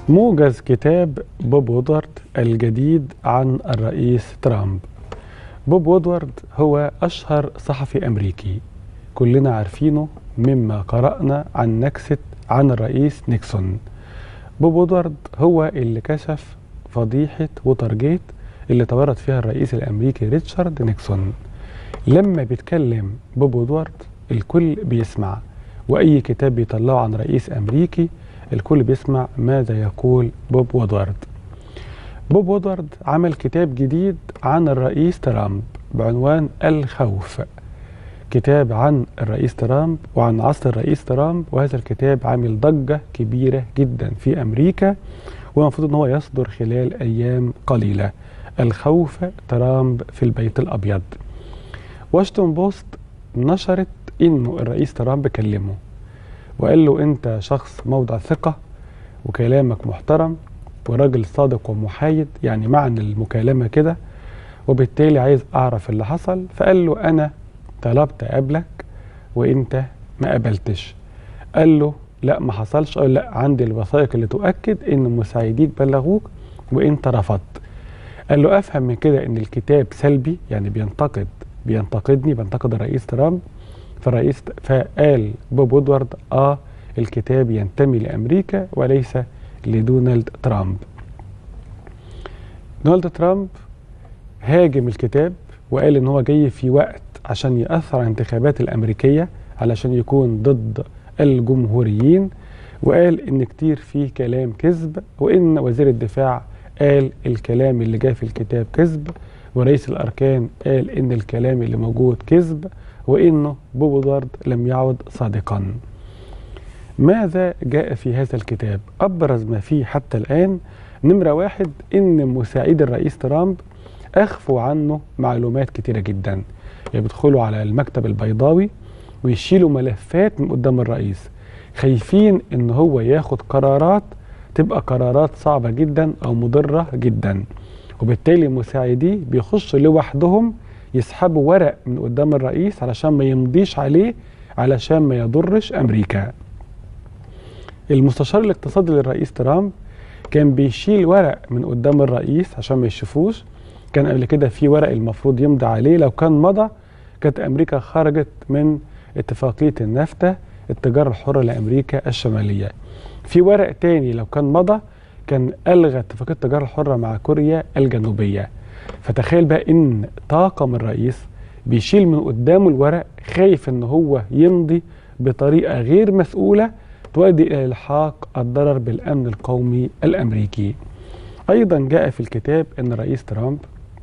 موجز كتاب بوب وودورد الجديد عن الرئيس ترامب بوب وودورد هو أشهر صحفي أمريكي كلنا عارفينه مما قرأنا عن نكسة عن الرئيس نيكسون بوب وودورد هو اللي كشف فضيحة ووترجيت اللي تورط فيها الرئيس الأمريكي ريتشارد نيكسون لما بيتكلم بوب وودورد الكل بيسمع وأي كتاب بيطلعه عن رئيس أمريكي الكل بيسمع ماذا يقول بوب وودورد بوب وودورد عمل كتاب جديد عن الرئيس ترامب بعنوان الخوف كتاب عن الرئيس ترامب وعن عصر الرئيس ترامب وهذا الكتاب عامل ضجة كبيرة جدا في أمريكا والمفروض أن هو يصدر خلال أيام قليلة الخوف ترامب في البيت الأبيض واشنطن بوست نشرت انه الرئيس ترامب كلمه وقال له انت شخص موضع ثقة وكلامك محترم وراجل صادق ومحايد يعني معنى المكالمة كده وبالتالي عايز اعرف اللي حصل فقال له انا طلبت اقابلك وانت ما قابلتش قال له لا ما حصلش قال لا عندي الوثائق اللي تؤكد ان مساعديك بلغوك وانت رفضت قال له افهم من كده ان الكتاب سلبي يعني بينتقد بينتقدني بينتقد الرئيس ترامب فالرئيس فقال بوب وودورد اه الكتاب ينتمي لامريكا وليس لدونالد ترامب دونالد ترامب هاجم الكتاب وقال ان هو جاي في وقت عشان ياثر على الانتخابات الامريكيه علشان يكون ضد الجمهوريين وقال ان كتير فيه كلام كذب وان وزير الدفاع قال الكلام اللي جاء في الكتاب كذب ورئيس الاركان قال ان الكلام اللي موجود كذب وانه بوب وودورد لم يعد صادقا ماذا جاء في هذا الكتاب ابرز ما فيه حتى الان نمره واحد ان مساعد الرئيس ترامب اخفوا عنه معلومات كتيره جدا يعني بيدخلوا على المكتب البيضاوي ويشيلوا ملفات من قدام الرئيس خايفين ان هو ياخد قرارات تبقى قرارات صعبه جدا او مضره جدا وبالتالي مساعديه بيخشوا لوحدهم يسحبوا ورق من قدام الرئيس علشان ما يمضيش عليه علشان ما يضرش امريكا المستشار الاقتصادي للرئيس ترامب كان بيشيل ورق من قدام الرئيس عشان ما يشوفوش كان قبل كده في ورق المفروض يمضي عليه لو كان مضى كانت امريكا خرجت من اتفاقيه النافتا التجاره الحره لامريكا الشماليه في ورق تاني لو كان مضى كان الغى اتفاقيه التجاره الحره مع كوريا الجنوبيه فتخيل بقى ان طاقم الرئيس بيشيل من قدامه الورق خايف ان هو يمضي بطريقه غير مسؤوله تؤدي الى الحاق الضرر بالامن القومي الامريكي. ايضا جاء في الكتاب ان الرئيس ترامب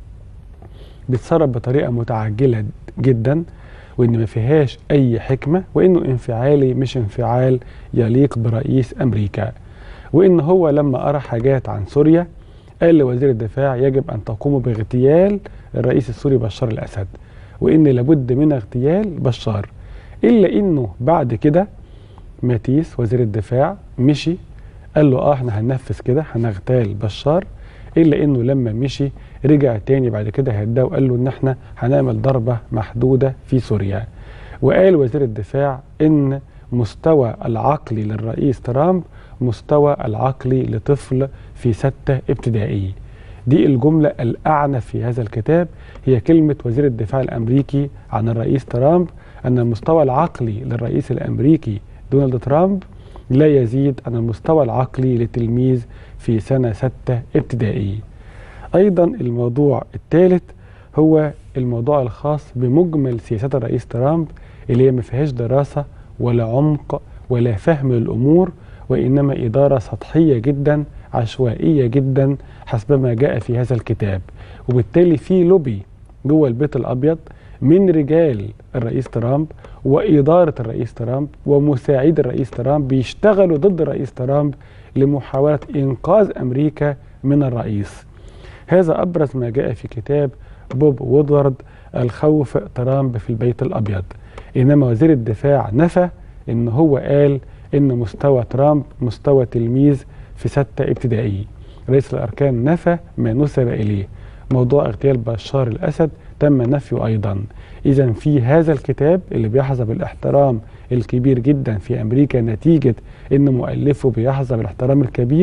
بيتصرف بطريقه متعجله جدا وان ما فيهاش اي حكمه وانه انفعالي مش انفعال يليق برئيس امريكا. وان هو لما قرا حاجات عن سوريا قال لوزير الدفاع يجب ان تقوموا باغتيال الرئيس السوري بشار الاسد وان لابد من اغتيال بشار الا انه بعد كده ماتيس وزير الدفاع مشي قال له اه احنا هننفذ كده هنغتال بشار الا انه لما مشي رجع تاني بعد كده هداه وقال له ان احنا هنعمل ضربه محدوده في سوريا وقال وزير الدفاع ان مستوى العقلي للرئيس ترامب مستوى العقلي لطفل في ستة ابتدائي دي الجملة الأعنف في هذا الكتاب هي كلمة وزير الدفاع الأمريكي عن الرئيس ترامب أن المستوى العقلي للرئيس الأمريكي دونالد ترامب لا يزيد عن المستوى العقلي لتلميذ في سنة ستة ابتدائي أيضا الموضوع الثالث هو الموضوع الخاص بمجمل سياسات الرئيس ترامب اللي هي ما فيهاش دراسة ولا عمق ولا فهم الأمور وإنما إدارة سطحية جدا عشوائية جدا حسب ما جاء في هذا الكتاب وبالتالي في لوبي جوه البيت الأبيض من رجال الرئيس ترامب وإدارة الرئيس ترامب ومساعد الرئيس ترامب بيشتغلوا ضد الرئيس ترامب لمحاولة إنقاذ أمريكا من الرئيس هذا أبرز ما جاء في كتاب بوب وودورد الخوف ترامب في البيت الأبيض إنما وزير الدفاع نفى إن هو قال إن مستوى ترامب مستوى تلميذ في ستة ابتدائي رئيس الأركان نفى ما نسب إليه موضوع اغتيال بشار الأسد تم نفيه أيضا إذا في هذا الكتاب اللي بيحظى بالاحترام الكبير جدا في أمريكا نتيجة إن مؤلفه بيحظى بالاحترام الكبير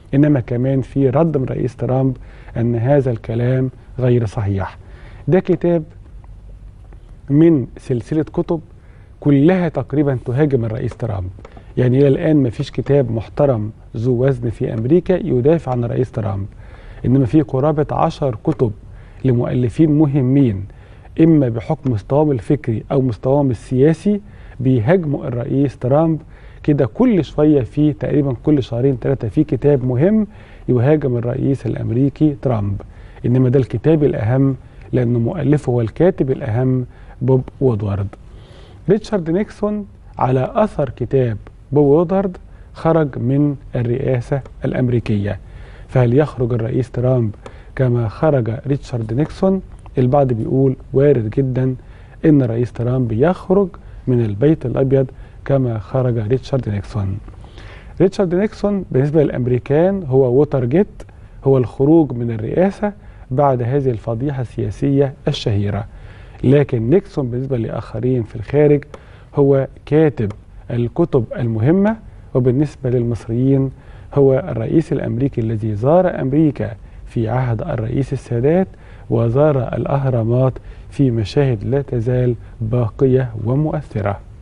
إنما كمان في رد من رئيس ترامب أن هذا الكلام غير صحيح ده كتاب من سلسلة كتب كلها تقريبا تهاجم الرئيس ترامب يعني إلى الآن ما فيش كتاب محترم ذو وزن في أمريكا يدافع عن الرئيس ترامب إنما في قرابة عشر كتب لمؤلفين مهمين إما بحكم مستواهم الفكري أو مستواهم السياسي بيهاجموا الرئيس ترامب كده كل شوية في تقريبا كل شهرين ثلاثة في كتاب مهم يهاجم الرئيس الأمريكي ترامب إنما ده الكتاب الأهم لأنه مؤلفه هو الكاتب الأهم بوب وودوارد ريتشارد نيكسون على أثر كتاب بوب وودوارد خرج من الرئاسة الأمريكية فهل يخرج الرئيس ترامب كما خرج ريتشارد نيكسون البعض بيقول وارد جدا ان الرئيس ترامب يخرج من البيت الابيض كما خرج ريتشارد نيكسون ريتشارد نيكسون بالنسبه للامريكان هو ووتر جيت هو الخروج من الرئاسه بعد هذه الفضيحه السياسيه الشهيره لكن نيكسون بالنسبه لاخرين في الخارج هو كاتب الكتب المهمه وبالنسبه للمصريين هو الرئيس الامريكي الذي زار امريكا في عهد الرئيس السادات وزار الاهرامات في مشاهد لا تزال باقيه ومؤثره